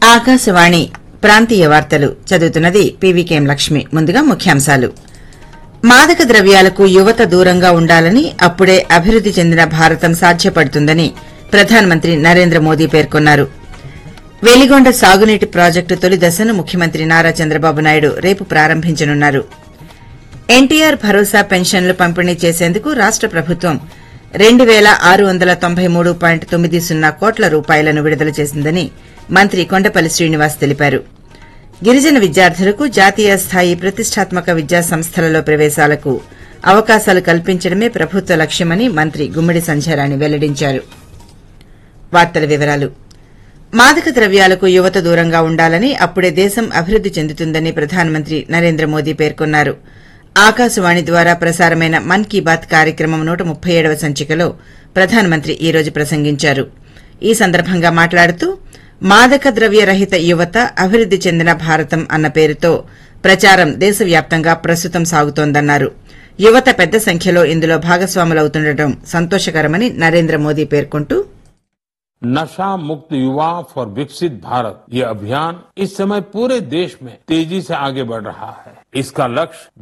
ఆకాశవాణి ప్రాంతీయ వార్తలు చదువుతున్నది పీవీకేఎం లక్ష్మి ముందుగా ముఖ్యాంశాలు మాదక ద్రవ్యాలకు యువత దూరంగా ఉండాలని అప్పుడే అభివృద్ది చెందిన భారతం సాధ్యపడుతుందని ప్రధానమంత్రి నరేంద్ర మోదీ పేర్కొన్నారు వెలిగొండ సాగునీటి ప్రాజెక్టు తొలి దశను ముఖ్యమంత్రి నారా చంద్రబాబు నాయుడు రేపు ప్రారంభించనున్నారు ఎన్టీఆర్ భరోసా పెన్షన్లు పంపిణీ చేసేందుకు రాష్ట ప్రభుత్వం రెండు పేల ఆరు వందల తొంభై మూడు పాయింట్ తొమ్మిది సున్నా కోట్ల రూపాయలను విడుదల చేసిందని మంత్రి కొండపల్లి శ్రీనివాస్ తెలిపారు గిరిజన విద్యార్థులకు జాతీయ స్థాయి ప్రతిష్టాత్మక విద్యా సంస్థలలో ప్రవేశాలకు అవకాశాలు కల్పించడమే ప్రభుత్వ లక్ష్యమని మంత్రి గుమ్మడి సంధ్యారాణి వెల్లడించారు వార్తల వివరాలు మాదక ద్రవ్యాలకు యువత దూరంగా ఉండాలని అప్పుడే దేశం అభివృద్ది చెందుతుందని ప్రధానమంత్రి నరేంద్ర మోదీ పేర్కొన్నారు ఆకాశవాణి ద్వారా ప్రసారమైన మన్ కీ బాత్ కార్యక్రమం నూట ముప్పై ఏడవ సంచికలో ప్రధానమంత్రి ఈ రోజు ప్రసంగించారు ఈ సందర్భంగా మాట్లాడుతూ మాదక ద్రవ్య రహిత యువత అభివృద్ది చెందిన భారతం అన్న పేరుతో ప్రచారం దేశవ్యాప్తంగా ప్రస్తుతం సాగుతోందన్నారు యువత పెద్ద సంఖ్యలో ఇందులో భాగస్వాములవుతుండటం సంతోషకరమని నరేంద్ర మోదీ పేర్కొంటూ नशा मुक्त युवा फॉर विकसित भारत ये अभियान इस समय पूरे देश में तेजी से आगे बढ़ रहा है इसका लक्ष्य